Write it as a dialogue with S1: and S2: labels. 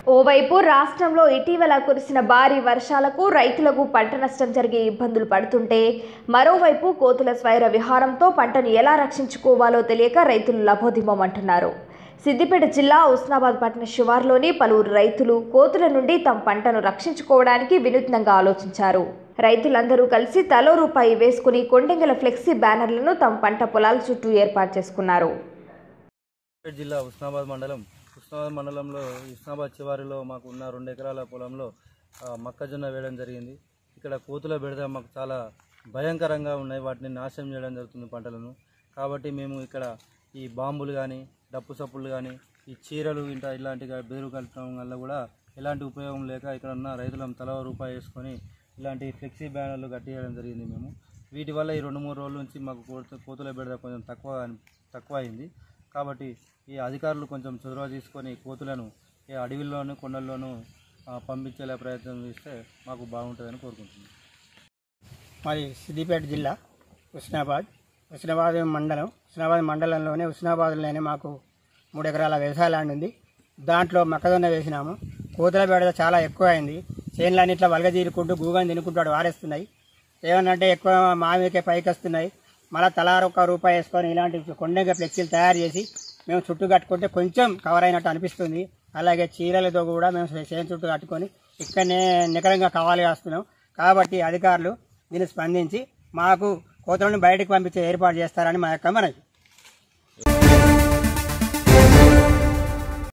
S1: ఓవైపు రాష్ట్రంలో ఇటీవల కురిసిన భారీ వర్షాలకు రైతులకు పంట నష్టం జరిగే ఇబ్బందులు పడుతుంటే మరోవైపు కోతుల స్వైర విహారంతో పంటను ఎలా రక్షించుకోవాలో తెలియక రైతులు లభోదిమమంటున్నారు సిద్దిపేట జిల్లా ఉస్నాబాద్ పట్టణ శివార్లోని పలువురు రైతులు కోతుల నుండి తమ పంటను రక్షించుకోవడానికి వినూత్నంగా ఆలోచించారు రైతులందరూ కలిసి తలో రూపాయి వేసుకుని కొండెంగల ఫ్లెక్సీ బ్యానర్లను తమ పంట పొలాల చుట్టూ ఏర్పాటు చేసుకున్నారు
S2: సిద్దిపేట జిల్లా ఉస్నాబాద్ మండలం ఉస్నాబాద్ మండలంలో ఉస్నాబాద్ చివరిలో మాకు ఉన్న రెండు ఎకరాల పొలంలో ఆ, మొక్కజొన్న వేయడం జరిగింది ఇక్కడ కోతుల బెడద మాకు చాలా భయంకరంగా ఉన్నాయి వాటిని నాశనం చేయడం జరుగుతుంది పంటలను కాబట్టి మేము ఇక్కడ ఈ బాంబులు కానీ డప్పు సప్పులు కానీ ఈ చీరలు ఇంట ఇలాంటి బెదురు కలపడం వల్ల కూడా ఎలాంటి ఉపయోగం లేక ఇక్కడ ఉన్న రైతులం తల ఓ రూపాయి వేసుకొని ఇలాంటి ఫ్లెక్సీ బ్యానర్లు కట్టియడం జరిగింది మేము వీటి వల్ల ఈ రెండు మూడు రోజుల నుంచి మాకు కోత కోతుల బెడద కొంచెం తక్కువ తక్కువ అయింది కాబట్టి ఈ అధికారులు కొంచెం చొరవ తీసుకొని కోతులను ఈ అడవిల్లోనూ కొండల్లోనూ ఆ, పంపించేలా ప్రయత్నం చేస్తే మాకు బాగుంటుందని కోరుకుంటున్నాను
S3: మాది సిద్దిపేట జిల్లా హుస్నాబాద్ హుస్నాబాద్ మండలం హుస్నాబాద్ మండలంలోనే హుస్నాబాద్లోనే మాకు మూడు ఎకరాల వ్యవసాయ ల్యాండ్ ఉంది దాంట్లో మొక్కజొన్న వేసినాము కోతుల బెడద చాలా ఎక్కువ అయింది చేనులన్నిట్లో వలగ తీరుకుంటూ గూగని తినుకుంటూ వారేస్తున్నాయి ఏమన్నంటే ఎక్కువ మామికే పైకి వస్తున్నాయి మళ్ళీ తలా ఒక రూపాయి వేసుకొని ఇలాంటి కొండగా ఫ్లెక్సీలు తయారు చేసి మేము చుట్టూ కట్టుకుంటే కొంచెం కవర్ అయినట్టు అనిపిస్తుంది అలాగే చీరలతో కూడా మేము చేను చుట్టూ కట్టుకొని ఇక్కడనే నికరంగా కావాలి కాస్తున్నాం కాబట్టి అధికారులు దీన్ని స్పందించి మాకు కోతలను బయటకు పంపించే ఏర్పాటు చేస్తారని మా యొక్క మనవి